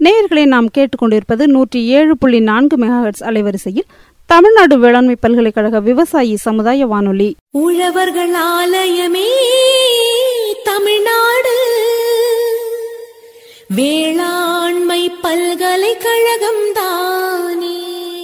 நேயர்களை நாம் கேட்டுக்கொண்டிருப்பது நூற்றி ஏழு புள்ளி நான்கு மெகாஹெட்ஸ் அலைவரிசையில் தமிழ்நாடு வேளாண்மை பல்கலைக்கழக விவசாயி சமுதாய வானொலி உழவர்கள் ஆலயமே தமிழ்நாடு வேளாண்மை பல்கலைக்கழகம் தானே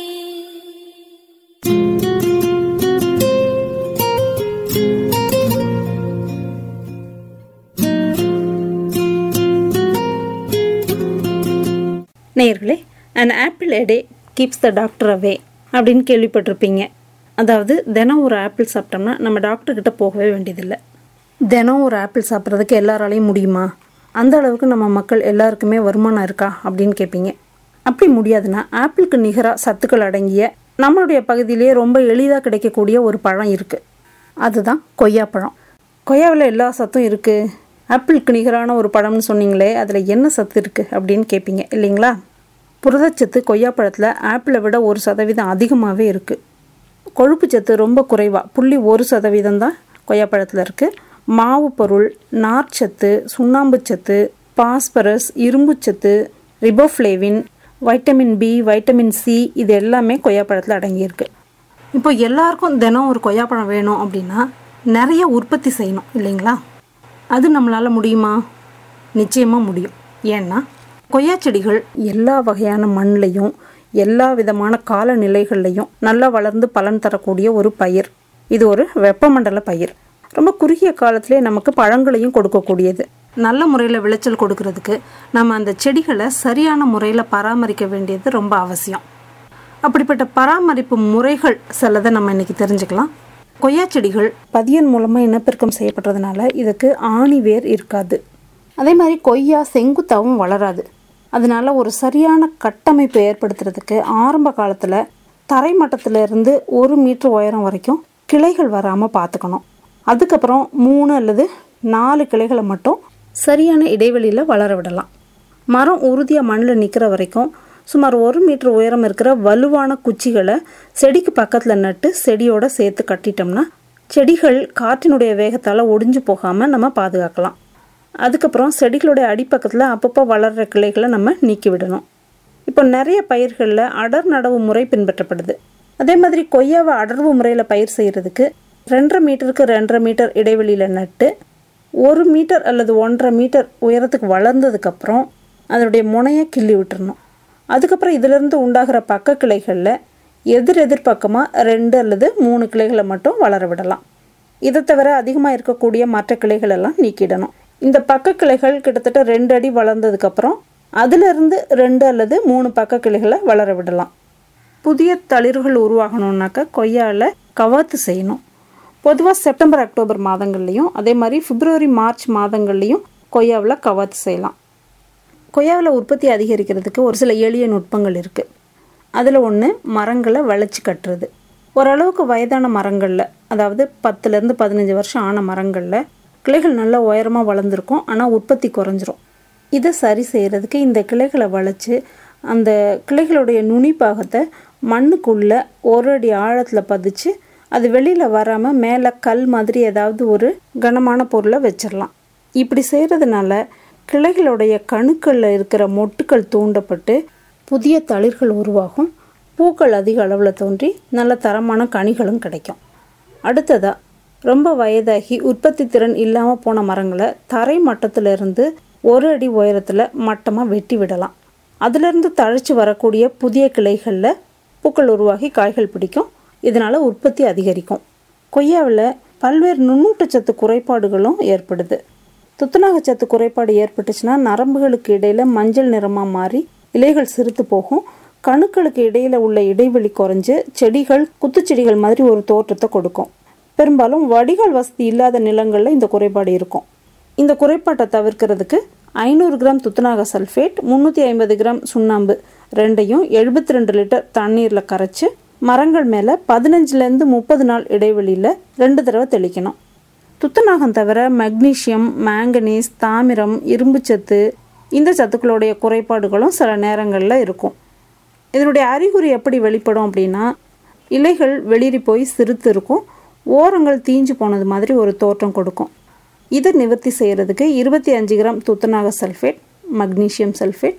நேயர்களே an apple a day keeps the doctor away அப்படின்னு கேள்விப்பட்டிருப்பீங்க அதாவது தினம் ஒரு ஆப்பிள் சாப்பிட்டோம்னா நம்ம டாக்டர்கிட்ட போகவே வேண்டியதில்லை தினம் ஒரு ஆப்பிள் சாப்பிட்றதுக்கு எல்லாராலையும் முடியுமா அந்த அளவுக்கு நம்ம மக்கள் எல்லாருக்குமே வருமானம் இருக்கா அப்படின்னு கேட்பீங்க அப்படி முடியாதுன்னா ஆப்பிளுக்கு நிகராக சத்துக்கள் அடங்கிய நம்மளுடைய பகுதியிலேயே ரொம்ப எளிதாக கிடைக்கக்கூடிய ஒரு பழம் இருக்குது அதுதான் கொய்யாப்பழம் கொய்யாவில் எல்லா சத்தும் இருக்குது ஆப்பிளுக்கு நிகரான ஒரு பழம்னு சொன்னீங்களே அதில் என்ன சத்து இருக்குது அப்படின்னு கேட்பீங்க இல்லைங்களா புரதச்சத்து கொய்யாப்பழத்தில் ஆப்பிளை விட ஒரு சதவீதம் அதிகமாகவே இருக்குது கொழுப்புச்சத்து ரொம்ப குறைவாக புள்ளி ஒரு சதவீதம் தான் கொய்யாப்பழத்தில் இருக்குது மாவு பொருள் நார்ச்சத்து சுண்ணாம்புச்சத்து பாஸ்பரஸ் இரும்புச்சத்து riboflavin vitamin B vitamin C இது எல்லாமே கொய்யாப்பழத்தில் அடங்கியிருக்கு இப்போ எல்லாருக்கும் தினம் ஒரு கொய்யாப்பழம் வேணும் அப்படின்னா நிறைய உற்பத்தி செய்யணும் இல்லைங்களா அது நம்மளால் முடியுமா நிச்சயமாக முடியும் ஏன்னா கொய்யா செடிகள் எல்லா வகையான மண்ணிலையும் எல்லா விதமான காலநிலைகள்லையும் நல்லா வளர்ந்து பலன் தரக்கூடிய ஒரு பயிர் இது ஒரு வெப்பமண்டல பயிர் ரொம்ப குறுகிய காலத்திலே நமக்கு பழங்களையும் கொடுக்கக்கூடியது நல்ல முறையில் விளைச்சல் கொடுக்கறதுக்கு நம்ம அந்த செடிகளை சரியான முறையில் பராமரிக்க வேண்டியது ரொம்ப அவசியம் அப்படிப்பட்ட பராமரிப்பு முறைகள் சிலதை நம்ம இன்னைக்கு தெரிஞ்சுக்கலாம் கொய்யா செடிகள் பதியன் மூலமாக இனப்பெருக்கம் செய்யப்படுறதுனால இதுக்கு ஆணி வேர் இருக்காது அதே மாதிரி கொய்யா செங்குத்தாவும் வளராது அதனால ஒரு சரியான கட்டமைப்பு ஏற்படுத்துறதுக்கு ஆரம்ப காலத்தில் தரை மட்டத்துல இருந்து ஒரு மீட்டர் உயரம் வரைக்கும் கிளைகள் வராமல் பார்த்துக்கணும் அதுக்கப்புறம் மூணு அல்லது நாலு கிளைகளை மட்டும் சரியான இடைவெளியில் வளர விடலாம் மரம் உறுதியாக மண்ணில் நிற்கிற வரைக்கும் சுமார் ஒரு மீட்டர் உயரம் இருக்கிற வலுவான குச்சிகளை செடிக்கு பக்கத்தில் நட்டு செடியோட சேர்த்து கட்டிட்டோம்னா செடிகள் காற்றினுடைய வேகத்தால் ஒடிஞ்சு போகாமல் நம்ம பாதுகாக்கலாம் அதுக்கப்புறம் செடிகளுடைய அடிப்பக்கத்தில் அப்பப்போ வளர்கிற கிளைகளை நம்ம நீக்கி விடணும் இப்போ நிறைய பயிர்களில் அடர் நடவு முறை பின்பற்றப்படுது அதே மாதிரி கொய்யாவை அடர்வு முறையில் பயிர் செய்கிறதுக்கு ரெண்டரை மீட்டருக்கு ரெண்டரை மீட்டர் இடைவெளியில் நட்டு ஒரு மீட்டர் அல்லது ஒன்றரை மீட்டர் உயரத்துக்கு வளர்ந்ததுக்கப்புறம் அதனுடைய முனையை கிள்ளி விட்டுறணும் அதுக்கப்புறம் இதிலிருந்து உண்டாகிற பக்க கிளைகளில் எதிர் எதிர் பக்கமாக ரெண்டு அல்லது மூணு கிளைகளை மட்டும் வளர விடலாம் இதை தவிர அதிகமாக இருக்கக்கூடிய மற்ற கிளைகள் எல்லாம் நீக்கிடணும் இந்த பக்க கிளைகள் கிட்டத்தட்ட ரெண்டு அடி வளர்ந்ததுக்கப்புறம் அதிலிருந்து ரெண்டு அல்லது மூணு பக்க கிளைகளை வளர விடலாம் புதிய தளிர்கள் உருவாகணுன்னாக்க கொய்யாவில் கவாத்து செய்யணும் பொதுவாக செப்டம்பர் அக்டோபர் மாதங்கள்லையும் அதே மாதிரி பிப்ரவரி மார்ச் மாதங்கள்லையும் கொய்யாவில் கவாத்து செய்யலாம் கொய்யாவில் உற்பத்தி அதிகரிக்கிறதுக்கு ஒரு சில எளிய நுட்பங்கள் இருக்குது அதில் ஒன்று மரங்களை வளைச்சி கட்டுறது ஓரளவுக்கு வயதான மரங்களில் அதாவது பத்துலேருந்து பதினஞ்சு வருஷம் ஆன மரங்களில் கிளைகள் நல்லா உயரமாக வளர்ந்துருக்கும் ஆனால் உற்பத்தி குறைஞ்சிரும் இதை சரி செய்கிறதுக்கு இந்த கிளைகளை வளைச்சி அந்த கிளைகளுடைய நுனி பாகத்தை மண்ணுக்குள்ளே ஒரு அடி ஆழத்தில் பதிச்சு அது வெளியில் வராமல் மேலே கல் மாதிரி ஏதாவது ஒரு கனமான பொருளை வச்சிடலாம் இப்படி செய்கிறதுனால கிளைகளுடைய கணுக்களில் இருக்கிற மொட்டுக்கள் தூண்டப்பட்டு புதிய தளிர்கள் உருவாகும் பூக்கள் அதிக அளவில் தோன்றி நல்ல தரமான கனிகளும் கிடைக்கும் அடுத்ததாக ரொம்ப வயதாகி உற்பத்தி திறன் இல்லாமல் போன மரங்களை தரை மட்டத்திலிருந்து ஒரு அடி உயரத்தில் மட்டமாக வெட்டி விடலாம் அதிலிருந்து தழைச்சி வரக்கூடிய புதிய கிளைகளில் பூக்கள் உருவாகி காய்கள் பிடிக்கும் இதனால் உற்பத்தி அதிகரிக்கும் கொய்யாவில் பல்வேறு நுண்ணூட்டச்சத்து குறைபாடுகளும் ஏற்படுது துத்தநாகச்சத்து குறைபாடு ஏற்பட்டுச்சுன்னா நரம்புகளுக்கு இடையில மஞ்சள் நிறமாக மாறி இலைகள் சிறுத்து போகும் கணுக்களுக்கு இடையில உள்ள இடைவெளி குறைஞ்சு செடிகள் குத்துச்செடிகள் மாதிரி ஒரு தோற்றத்தை கொடுக்கும் பெரும்பாலும் வடிகால் வசதி இல்லாத நிலங்களில் இந்த குறைபாடு இருக்கும் இந்த குறைபாட்டை தவிர்க்கிறதுக்கு ஐநூறு கிராம் துத்தநாக சல்ஃபேட் முந்நூற்றி ஐம்பது கிராம் சுண்ணாம்பு ரெண்டையும் எழுபத்தி ரெண்டு லிட்டர் தண்ணீரில் கரைச்சி மரங்கள் மேலே பதினஞ்சுலேருந்து முப்பது நாள் இடைவெளியில் ரெண்டு தடவை தெளிக்கணும் துத்தநாகம் தவிர மக்னீசியம் மேங்கனீஸ் தாமிரம் இரும்புச்சத்து இந்த சத்துக்களுடைய குறைபாடுகளும் சில நேரங்களில் இருக்கும் இதனுடைய அறிகுறி எப்படி வெளிப்படும் அப்படின்னா இலைகள் வெளிரி போய் சிறுத்து இருக்கும் ஓரங்கள் தீஞ்சு போனது மாதிரி ஒரு தோற்றம் கொடுக்கும் இதை நிவர்த்தி செய்கிறதுக்கு இருபத்தி அஞ்சு கிராம் துத்தநாக sulphate magnesium sulphate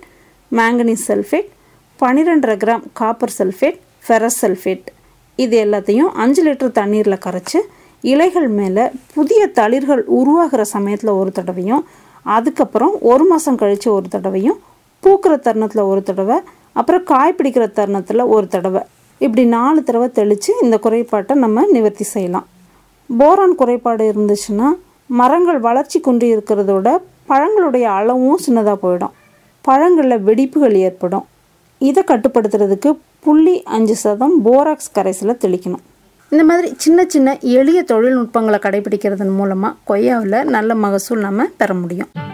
manganese sulphate பன்னிரெண்டரை gram copper sulphate ferrous sulphate இது எல்லாத்தையும் அஞ்சு லிட்டர் தண்ணீரில் கரைச்சி இலைகள் மேலே புதிய தளிர்கள் உருவாகிற சமயத்தில் ஒரு தடவையும் அதுக்கப்புறம் ஒரு மாதம் கழித்து ஒரு தடவையும் பூக்கிற தருணத்தில் ஒரு தடவை அப்புறம் காய் பிடிக்கிற தருணத்தில் ஒரு தடவை இப்படி நாலு தடவை தெளித்து இந்த குறைபாட்டை நம்ம நிவர்த்தி செய்யலாம் போரான் குறைபாடு இருந்துச்சுன்னா மரங்கள் வளர்ச்சி குன்றி இருக்கிறதோட பழங்களுடைய அளவும் சின்னதாக போயிடும் பழங்களில் வெடிப்புகள் ஏற்படும் இதை கட்டுப்படுத்துறதுக்கு புள்ளி அஞ்சு சதம் போராக்ஸ் கரைசலை தெளிக்கணும் இந்த மாதிரி சின்ன சின்ன எளிய தொழில்நுட்பங்களை கடைபிடிக்கிறதன் மூலமாக கொய்யாவில் நல்ல மகசூல் நம்ம பெற முடியும்